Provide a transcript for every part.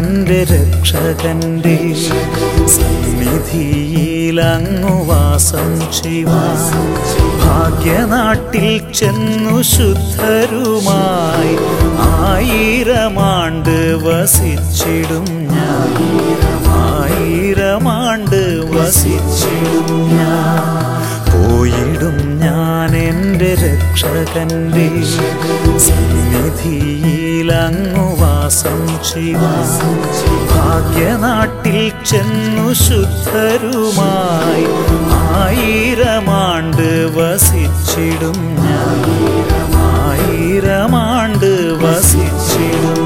എൻ്റെ രക്ഷകന്റെ സന്നിധിയിൽ അങ്ങു വാസം ചെയ്യുവാൻ ഭാഗ്യനാട്ടിൽ ചെന്നു ശുദ്ധരുമായി ആയിരമാണ്ട് വസിച്ചിടും ഞാൻ ആയിരമാണ്ട് വസിച്ചിടും ഞാൻ പോയിടും ഞാൻ എൻ്റെ രക്ഷകന്റെ സന്നിധിയിൽ അങ്ങു വാസം ചെയ്യുവാൻ ഭാഗ്യനാട്ടിൽ ചെന്നു ശുദ്ധരുമായി ആയിരമാണ്ട് വസിച്ചിടും ഞാൻ ആയിരമാണ്ട് വസിച്ചിടും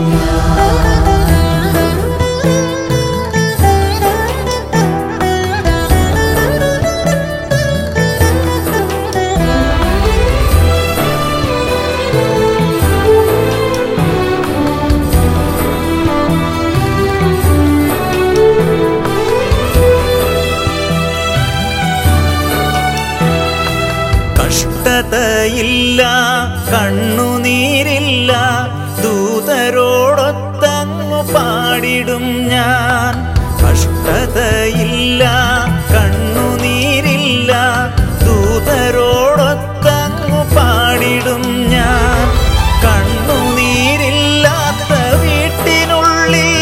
കഷ്ടതയില്ല കണ്ണുനീരില്ല ദൂതരോടൊത്തങ്ങു പാടിടും ഞാൻ കഷ്ടതയില്ല കണ്ണുനീരില്ല ദൂതരോടൊത്തങ്ങു പാടിടും ഞാൻ കണ്ണുനീരില്ലാത്ത വീട്ടിനുള്ളിൽ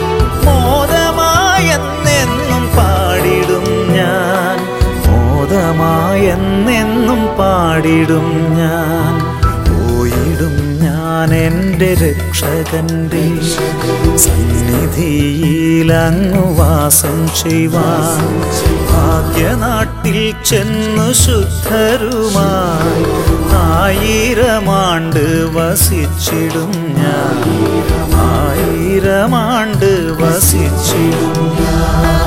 മോദമായെന്നെന്നും പാടിടും ഞാൻ മോദമായെന്നെന്നും പാടിടും ഞാൻ പോയിടും ഞാൻ എൻ്റെ രക്ഷകന്റെ സന്നിധിയിൽ അങ്ങു വാസം ചെയ്യുവാൻ ഭാഗ്യനാട്ടിൽ ചെന്നു ശുദ്ധരുമായി ആയിരമാണ്ട് വസിച്ചിടും ഞാൻ ആയിരമാണ്ട് വസിച്ചിടും ഞാൻ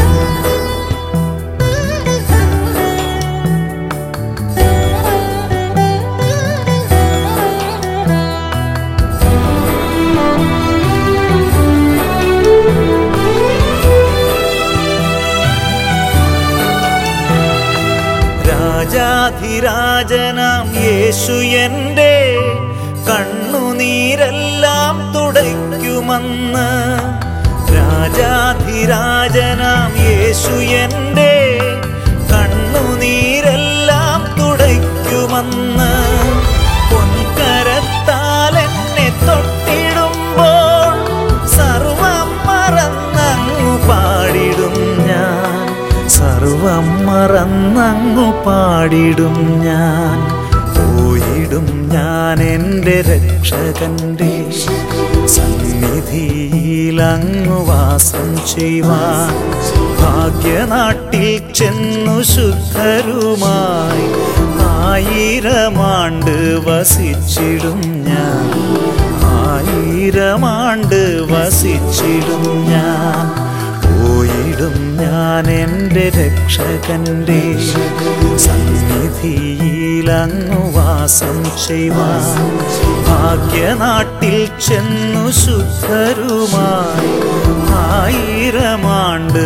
രാജാധിരാജനാം യേശു എൻ്റെ കണ്ണുനീരെല്ലാം തുടയ്ക്കുമെന്ന് രാജാധിരാജനാം യേശു എൻ്റെ കണ്ണുനീരെല്ലാം തുടയ്ക്കുമെന്ന് പൊൻകരത്താൽ എന്നെ തൊട്ടിടുമ്പോൾ സർവം മറന്നങ്ങു പാടിടും ഞാൻ സർവം മറന്നങ്ങു പാടിടും ഞാൻ പോയിടും ഞാൻ എൻ്റെ രക്ഷകന്റെ സന്നിധിയിൽ അങ്ങു വാസം ചെയ്യുവാൻ ഭാഗ്യനാട്ടിൽ ചെന്നു ശുദ്ധരുമായി ആയിരമാണ്ട് വസിച്ചിടും ഞാൻ ആയിരമാണ്ട് വസിച്ചിടും ഞാൻ പോയിടും ഞാൻ എൻ്റെ രക്ഷകന്റെ സന്നിധിയിൽ അങ്ങു വാസം ചെയ്യുവാൻ ഭാഗ്യനാട്ടിൽ ചെന്നു ശുദ്ധരുമായി ആയിരമാണ്ട്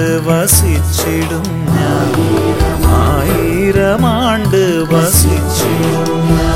വസിച്ചിടും ഞാൻ ആയിരമാണ്ട് വസിച്ചിടും ഞാൻ